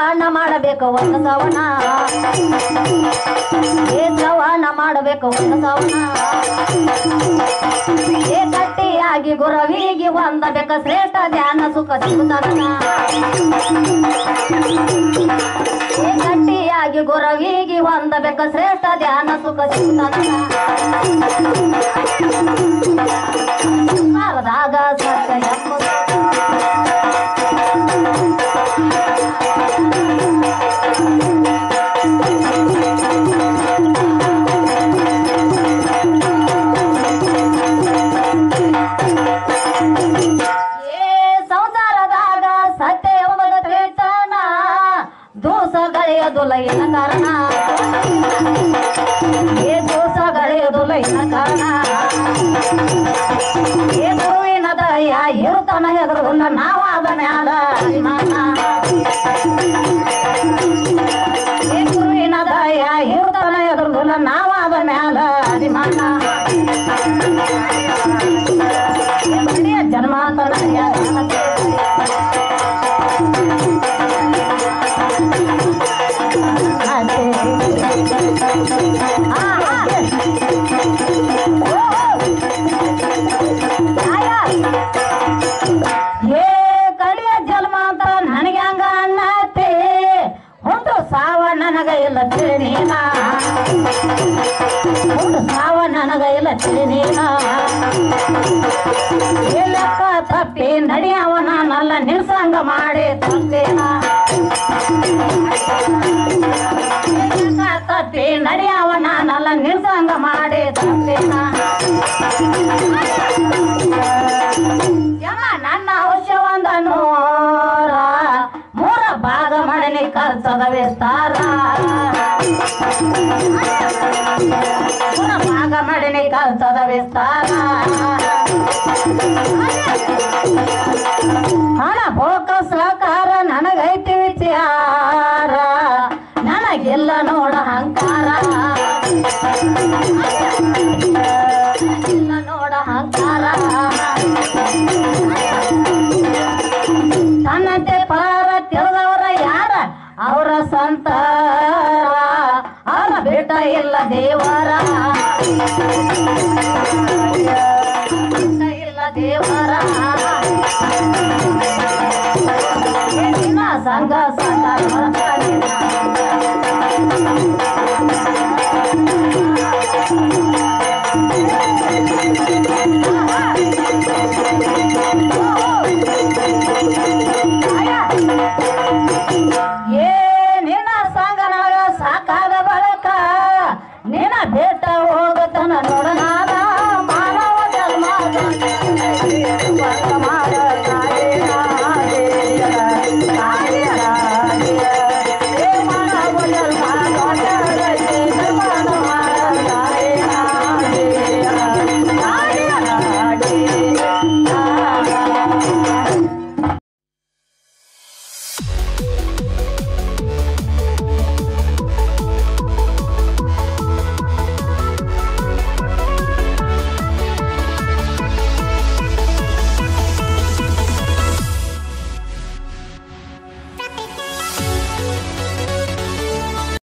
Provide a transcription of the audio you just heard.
ಶ್ರವಣ ಮಾಡಬೇಕು ಒಂದು ಸವಣ ಏ ಶ್ರವಣ ಮಾಡಬೇಕು ಒಂದು ಸವಣ ಏ ಗಟ್ಟಿಯಾಗಿ ಗುರವಿಗೆ ಹೊಂದಬೇಕ ಶ್ರೇಷ್ಠ ಧ್ಯಾನ ಸುಖ ಸಿಗುತ್ತದ ಏ ಗಟ್ಟಿಯಾಗಿ ಗುರವಿಗೆ ಹೊಂದಬೇಕ ಶ್ರೇಷ್ಠ ಧ್ಯಾನ ಸುಖ ಸಿಗುತ್ತದ ಸಂಸಾರದಾಗ ಸತ್ಯ ಎಂಬುದು ಏ ಸಂಸಾರದಾಗ ಸತ್ಯ ಎಂಬುದು ತಿಳಿತಾನ ದೋಷಗಳೆಯದು ಲೈನ ಕಾರಣ ಏ ದೋಷಗಳೆಯದು ಲೈನ ಕಾರಣ ಏ ಗುರುವಿನ ದಯ ಇರುತ್ತಾನ ಎದುರುಲ್ಲ ನಾವಾದ ಮ್ಯಾಲ ಅಭಿಮಾನ ಏ ಗುರುವಿನ ದಯ ಇರುತ್ತಾನ ಎದುರುಲ್ಲ ನಾವಾದ ಮ್ಯಾಲ ಅಭಿಮಾನ ಏ ಬಡಿಯ ಜನ್ಮಾಂತರ ಏ ಕಡಿಯ ಜನ್ಮಾಂತರ ನನಗೆ ಹಂಗ ಅನ್ನತ್ತೆ ಒಂದು ಸಾವ ನನಗ ಇಲ್ಲ ತಿಳಿನೀನ ಒಂದು ಸಾವ ನನಗ ಇಲ್ಲ ತಿಳಿನೀನ ಲೆಕ್ಕ ತಪ್ಪಿ ನಡಿಯವನ ನಲ್ಲ ನಿಲ್ಸಂಗ ಮಾಡಿ ತಪ್ಪೇನ ಲೆಕ್ಕ ತಪ್ಪಿ ನಡಿಯವನ ನಲ್ಲ ನಿಲ್ಸಂಗ ಮಾಡಿ ತಪ್ಪೇನ ಯಮ ನನ್ನ ಔಷ ಒಂದ ನೂರ ಮೂರ ಭಾಗ ಮಾಡಲಿ ಕಲ್ಸದ ವಿಸ್ತಾರ ಮೂರ ಭಾಗ ಮಾಡಲಿ ಕಲ್ಸದ ವಿಸ್ತಾರ ಹಣ ಬೋಕ ಸಹಕಾರ ನನಗೈತಿ ವಿಚಾರ ನನಗಿಲ್ಲ ನೋಡ ಅಹಂಕಾರ ಇಲ್ಲ ನೋಡ ಅಹಂಕಾರ ತನ್ನಂತೆ ಪರ ತಿಳಿದವರ ಯಾರ ಅವರ ಸಂತ ಅವರ ಬೇಟ ಇಲ್ಲ ದೇವರ ಬೇಟ ಇಲ್ಲ ದೇವರ ಏನಿನ ಸಂಘ ಸಂಘ